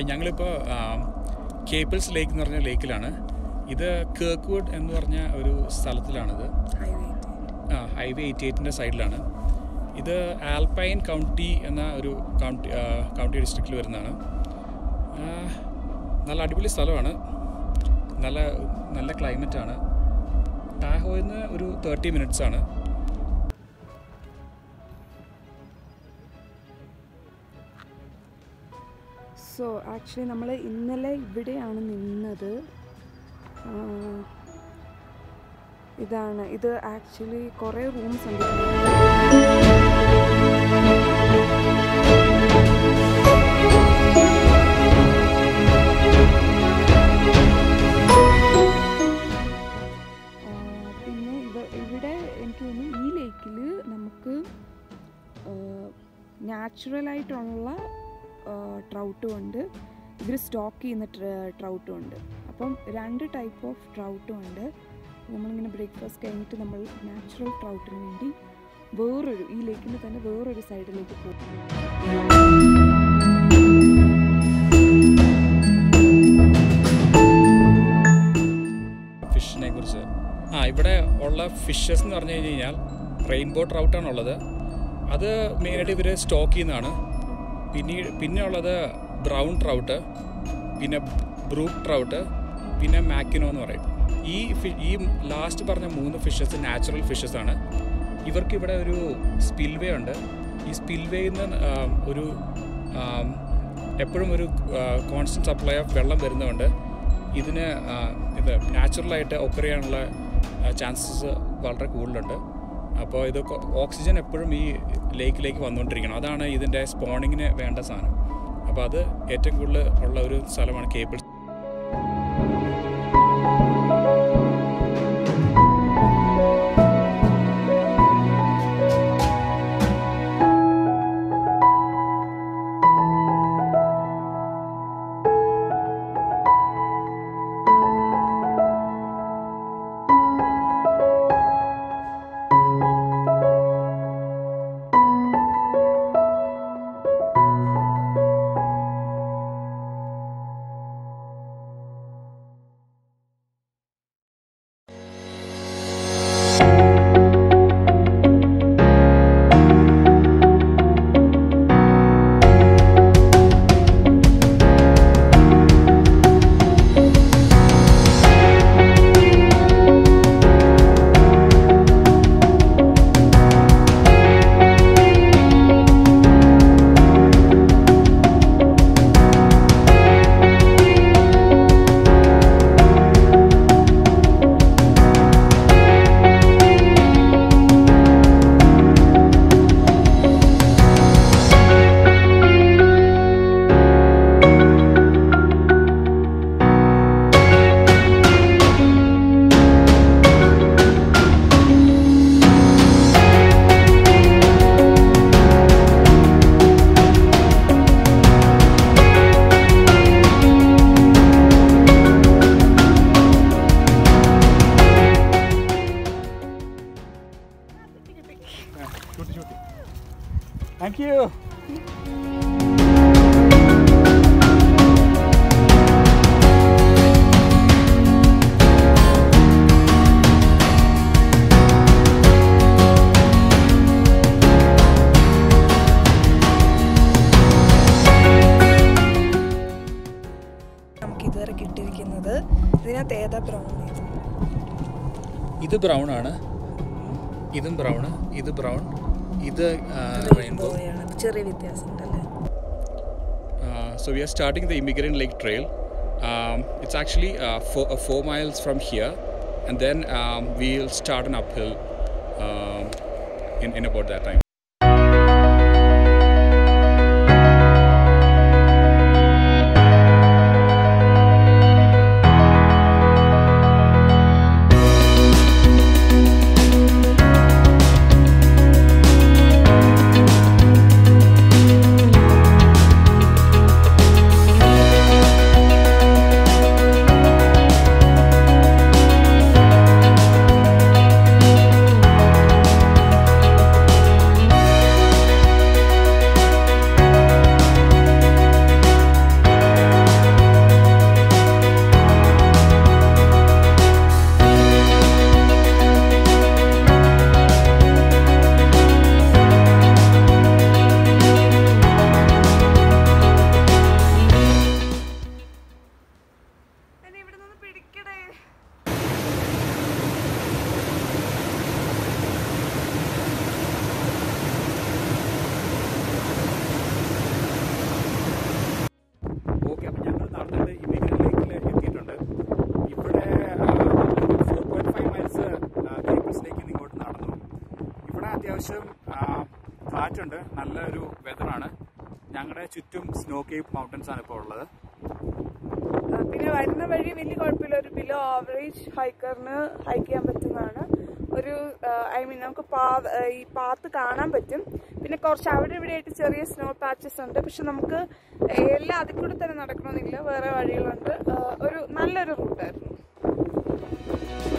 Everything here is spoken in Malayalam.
ഞങ്ങളിപ്പോൾ കേപ്പിൾസ് ലേക്ക് എന്ന് പറഞ്ഞ ലേക്കിലാണ് ഇത് കേർക്ക്വുഡ് എന്ന് പറഞ്ഞ ഒരു സ്ഥലത്തിലാണിത് ഹൈവേ ആ ഹൈവേ എയ്റ്റി എയ്റ്റിൻ്റെ സൈഡിലാണ് ഇത് ആൽപൈൻ കൗണ്ടി എന്ന ഒരു കൗണ്ടി ആ, കൗണ്ടി ഡിസ്ട്രിക്റ്റിൽ വരുന്നതാണ് ആ, നല്ല അടിപൊളി സ്ഥലമാണ് നല്ല നല്ല ക്ലൈമറ്റാണ് ടാഹോയിൽ നിന്ന് ഒരു തേർട്ടി മിനിറ്റ്സ് ആണ് സോ ആക്ച്വലി നമ്മൾ ഇന്നലെ ഇവിടെയാണ് നിന്നത് ആ, ഇതാണ് ഇത് ആക്ച്വലി കുറേ റൂംസ് ഉണ്ട് ആ, പിന്നെ ഇവ ഇവിടെ എനിക്ക് തോന്നുന്നു ഈ ലേക്കിൽ നമുക്ക് നാച്ചുറലായിട്ടുള്ള ട്രൗട്ടും ഉണ്ട് ഇവർ സ്റ്റോക്ക് ചെയ്യുന്ന ട്രൗട്ടും ഉണ്ട് അപ്പം രണ്ട് ടൈപ്പ് ഓഫ് ട്രൗട്ടും ഉണ്ട് നമ്മളിങ്ങനെ ബ്രേക്ക്ഫാസ്റ്റ് കഴിഞ്ഞിട്ട് നമ്മൾ നാച്ചുറൽ ട്രൗട്ടിന് വേണ്ടി വേറൊരു ഈ ലേക്കിൻ്റെ തന്നെ വേറൊരു സൈഡിലേക്ക് പോകും ഫിഷിനെ കുറിച്ച് ആ ഇവിടെ ഉള്ള ഫിഷസ് എന്ന് പറഞ്ഞു കഴിഞ്ഞ് കഴിഞ്ഞാൽ റെയിൻബോ ട്രൗട്ടാണ് ഉള്ളത് അത് മെയിനായിട്ട് ഇവർ സ്റ്റോക്ക് ചെയ്യുന്നതാണ് പിന്നെ പിന്നെ ഉള്ളത് ബ്രൗൺ ട്രൗട്ട് പിന്നെ ബ്രൂക്ക് ട്രൗട്ട് പിന്നെ മാക്കിനോ എന്ന് പറയും ഈ ഫി- ഈ ലാസ്റ്റ് പറഞ്ഞ മൂന്ന് ഫിഷസ് നാച്ചുറൽ ഫിഷസ് ആണ് ഇവർക്ക് ഇവിടെ ഒരു സ്പിൽവേ ഉണ്ട് ഈ സ്പിൽവേയിൽ നിന്ന് ആ, ഒരു എപ്പോഴും ഒരു കോൺസ്റ്റൻറ്റ് സപ്ലൈ ഓഫ് വെള്ളം വരുന്നതുകൊണ്ട് ഇതിന് ആ, ഇത് നാച്ചുറലായിട്ട് ഒക്കർ ചെയ്യാനുള്ള ചാൻസസ് വളരെ കൂടുതലുണ്ട് അപ്പോൾ ഇത് ഓക്സിജൻ എപ്പോഴും ഈ ലേക്കിലേക്ക് വന്നുകൊണ്ടിരിക്കണം അതാണ് ഇതിൻ്റെ സ്പോണിങ്ങിന് വേണ്ട സാധനം അപ്പോൾ അത് ഏറ്റവും കൂടുതൽ ഉള്ള ഒരു സ്ഥലമാണ് കേബിൾ താങ്ക് യു നമുക്ക് ഇതുവരെ കിട്ടിയിരിക്കുന്നത് ഇതിനകത്ത് ഏതാ ബ്രൗൺ ഇത് ബ്രൗൺ ആണ് ഇതും ബ്രൗൺ ഇത് ബ്രൗൺ ഇത് റെയിൻബോ ചെറിയ വ്യത്യാസം ഉണ്ടല്ലേ Uh, so we are starting the Immigrant Lake Trail. Um, it's actually uh, four, uh, four miles from here, and then um, we'll start an uphill um, in, in about that time. ആ ഉണ്ട് നല്ലൊരു വെതറാണ് ഞങ്ങളുടെ ചുറ്റും സ്നോ കേപ്പ് മൗണ്ടൻസ് ആണ് ഇപ്പോൾ ഉള്ളത് ആ, പിന്നെ വരുന്ന വഴി വലിയ കുഴപ്പമില്ല ഒരു ബിലോ ആവറേജ് ഹൈക്കറിന് ഹൈക്ക് ചെയ്യാൻ പറ്റുന്നതാണ് ഒരു ഐ മീൻ നമുക്ക് പാ- ആ, ഈ പാത്ത് കാണാൻ പറ്റും പിന്നെ കുറച്ച് അവിടെ ഇവിടെ ആയിട്ട് ചെറിയ സ്നോ പാച്ചസ് ഉണ്ട് പക്ഷെ നമുക്ക് എല്ലാം അതിൽ കൂടെ തന്നെ നടക്കണമെന്നില്ല വേറെ വഴികളുണ്ട് ആ, ഒരു നല്ലൊരു റൂട്ടായിരുന്നു